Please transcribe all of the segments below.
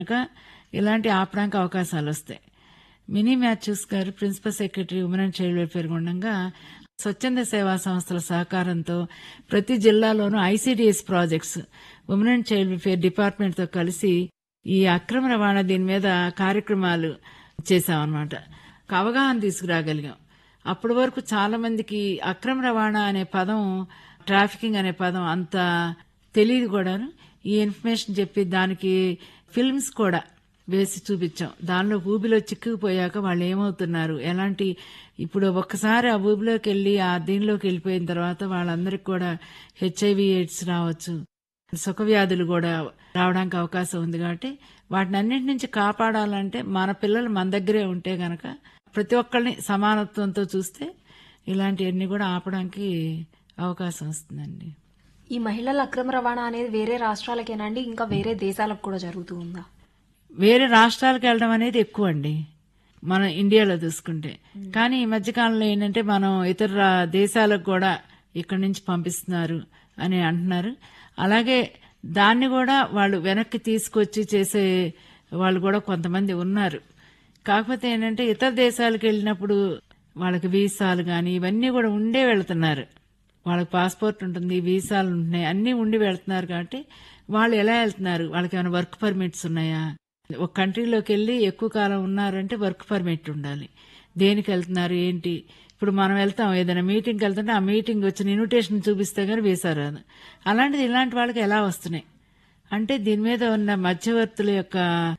కనుక ఇలాంటి ఆపడానికి అవకాశాలు వస్తాయి Mini Mathews garu principal secretary women and child welfare ఉండగా స్వచ్ఛంద సేవా సంస్థల సహకారంతో ప్రతి జిల్లాలోనూ ICDS projects women and child welfare department తో కలిసి ఈ అక్రమ రవాణా దీని మీద కార్యక్రమాలు చేశామన్నమాట ఒక అవగాహన తీసుకురాగలిగాం అప్పటి వరకు చాలా మందికి అక్రమ రవాణా అనే పదం ట్రాఫికింగ్ అనే పదం అంత తెలియదు కూడాను ఈ ఇన్ఫర్మేషన్ చెప్పి దానికి ఫిల్మ్స్ కూడా వేసి చూపించాం దానిలో ఊబిలో చిక్కుకుపోయాక వాళ్ళు ఏమవుతున్నారు ఎలాంటి ఇప్పుడు ఒక్కసారి ఆ ఊబిలోకి వెళ్ళి ఆ దీనిలోకి వెళ్ళిపోయిన తర్వాత వాళ్ళందరికీ కూడా హెచ్ఐవి ఎయిడ్స్ రావచ్చు సుఖవ్యాధులు కూడా రావడానికి అవకాశం ఉంది కాబట్టి వాటిని అన్నింటి నుంచి కాపాడాలంటే మన పిల్లలు మన దగ్గరే ఉంటే గనక ప్రతి ఒక్కరిని సమానత్వంతో చూస్తే ఇలాంటివన్నీ కూడా ఆపడానికి అవకాశం వస్తుందండి ఈ మహిళల అక్రమ రవాణా అనేది వేరే రాష్ట్రాలకేనండి ఇంకా వేరే దేశాలకు కూడా జరుగుతూ ఉందా వేరే రాష్ట్రాలకు వెళ్ళడం అనేది ఎక్కువ అండి మన ఇండియాలో చూసుకుంటే కానీ ఈ మధ్యకాలంలో ఏంటంటే మనం ఇతర రా- దేశాలకు కూడా ఇక్కడి నుంచి పంపిస్తున్నారు అని అంటున్నారు అలాగే దాన్ని కూడా వాళ్ళు వెనక్కి తీసుకొచ్చి చేసే వాళ్ళు కూడా కొంతమంది ఉన్నారు కాకపోతే ఏంటంటే ఇతర దేశాలకు వెళ్ళినప్పుడు వాళ్ళకి వీసాలు కానీ ఇవన్నీ కూడా ఉండే వెళ్తున్నారు వాళ్ళకి పాస్పోర్ట్ ఉంటుంది వీసాలు ఉంటున్నాయి అన్నీ ఉండి వెళ్తున్నారు కాబట్టి వాళ్ళు ఎలా వెళ్తున్నారు వాళ్ళకి ఏమైనా వర్క్ పర్మిట్స్ ఉన్నాయా ఒక కంట్రీలోకి వెళ్ళి ఎక్కువ కాలం ఉన్నారంటే వర్క్ పర్మిట్ ఉండాలి దేనికి వెళ్తున్నారు ఏంటి ఇప్పుడు మనం వెళ్తాం ఏదైనా మీటింగ్కి వెళ్తుంటే ఆ మీటింగ్ వచ్చిన ఇన్విటేషన్ చూపిస్తే కానీ వీసా రాదు అలాంటిది ఇలాంటి వాళ్ళకి ఎలా వస్తున్నాయి అంటే దీని మీద ఉన్న మధ్యవర్తుల యొక్క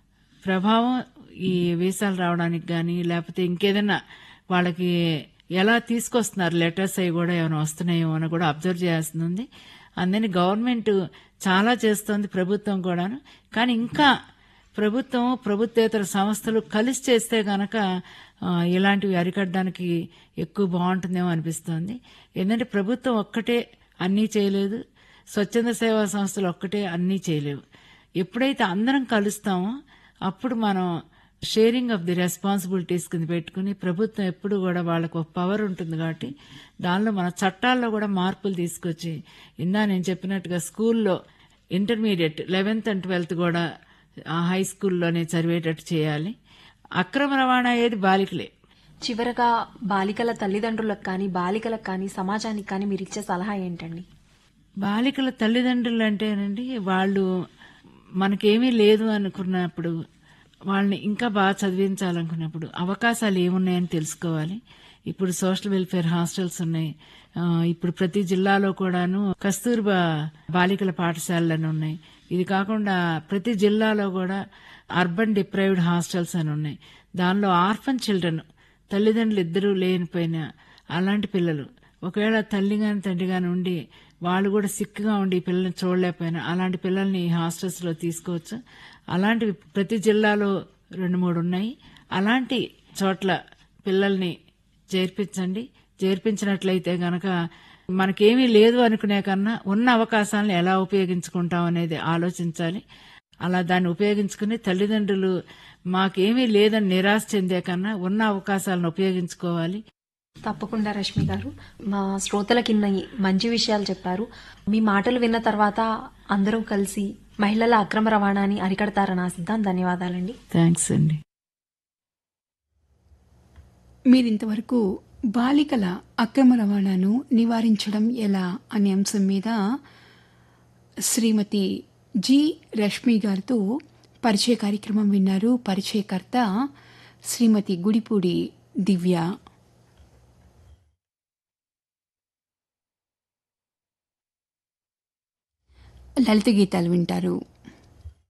ప్రభావం ఈ వీసాలు రావడానికి కానీ లేకపోతే ఇంకేదైనా వాళ్ళకి ఎలా తీసుకొస్తున్నారు లెటర్స్ అవి కూడా ఏమైనా వస్తున్నాయో అని కూడా అబ్జర్వ్ చేయాల్సింది ఉంది అందుకని గవర్నమెంట్ చాలా చేస్తోంది ప్రభుత్వం కూడాను కానీ ఇంకా ప్రభుత్వం ప్రభుత్వేతర సంస్థలు కలిసి చేస్తే గనక ఆ, ఇలాంటివి అరికట్టడానికి ఎక్కువ బాగుంటుందేమో అనిపిస్తోంది ఏంటంటే ప్రభుత్వం ఒక్కటే అన్నీ చేయలేదు స్వచ్ఛంద సేవా సంస్థలు ఒక్కటే అన్నీ చేయలేవు ఎప్పుడైతే అందరం కలుస్తామో అప్పుడు మనం షేరింగ్ ఆఫ్ ది రెస్పాన్సిబిలిటీస్ కింద పెట్టుకుని ప్రభుత్వం ఎప్పుడు కూడా వాళ్ళకు ఒక పవర్ ఉంటుంది కాబట్టి దానిలో మన చట్టాల్లో కూడా మార్పులు తీసుకొచ్చి ఇందా నేను చెప్పినట్టుగా స్కూల్లో ఇంటర్మీడియట్ లెవెన్త్ అండ్ ట్వెల్త్ కూడా ఆ హై స్కూల్లోనే చదివేటట్టు చేయాలి అక్రమ రవాణా అయ్యేది బాలికలే చివరగా బాలికల తల్లిదండ్రులకు కానీ బాలికలకు కానీ సమాజానికి కానీ మీరు ఇచ్చే సలహా ఏంటండి బాలికల తల్లిదండ్రులు అంటేనండి వాళ్ళు మనకేమీ లేదు అనుకున్నప్పుడు వాళ్ళని ఇంకా బాగా చదివించాలనుకున్నప్పుడు అవకాశాలు ఏమున్నాయని తెలుసుకోవాలి ఇప్పుడు సోషల్ వెల్ఫేర్ హాస్టల్స్ ఉన్నాయి ఆ, ఇప్పుడు ప్రతి జిల్లాలో కూడాను కస్తూర్బా బాలికల పాఠశాలలు ఉన్నాయి ఇది కాకుండా ప్రతి జిల్లాలో కూడా అర్బన్ డిప్రైవ్డ్ హాస్టల్స్ అని ఉన్నాయి దానిలో ఆర్ఫన్ చిల్డ్రన్ తల్లిదండ్రులు ఇద్దరూ లేనిపోయినా అలాంటి పిల్లలు ఒకవేళ తల్లి గాని తండ్రి గాని ఉండి వాళ్ళు కూడా సిక్గా ఉండి ఈ పిల్లల్ని చూడలేకపోయినా అలాంటి పిల్లల్ని హాస్టల్స్ లో తీసుకోవచ్చు అలాంటివి ప్రతి జిల్లాలో రెండు మూడు ఉన్నాయి అలాంటి చోట్ల పిల్లల్ని చేర్పించండి చేర్పించినట్లయితే గనక మనకేమీ లేదు అనుకునే కన్నా ఉన్న అవకాశాలను ఎలా ఉపయోగించుకుంటాం అనేది ఆలోచించాలి అలా దాన్ని ఉపయోగించుకుని తల్లిదండ్రులు మాకేమీ లేదని నిరాశ చెందే కన్నా ఉన్న అవకాశాలను ఉపయోగించుకోవాలి తప్పకుండా రష్మి గారు మా శ్రోతలకి ఇన్ని మంచి విషయాలు చెప్పారు మీ మాటలు విన్న తర్వాత అందరూ కలిసి మహిళల అక్రమ రవాణాని అరికడతారని ఆశిద్దాం ధన్యవాదాలండి థ్యాంక్స్ అండి మీరింతవరకు బాలికల అక్రమ రవాణాను నివారించడం ఎలా అనే అంశం మీద శ్రీమతి జి రష్మి గారితో పరిచయ కార్యక్రమం విన్నారు పరిచయకర్త శ్రీమతి గుడిపూడి దివ్య లలిత గీతాలు వింటారు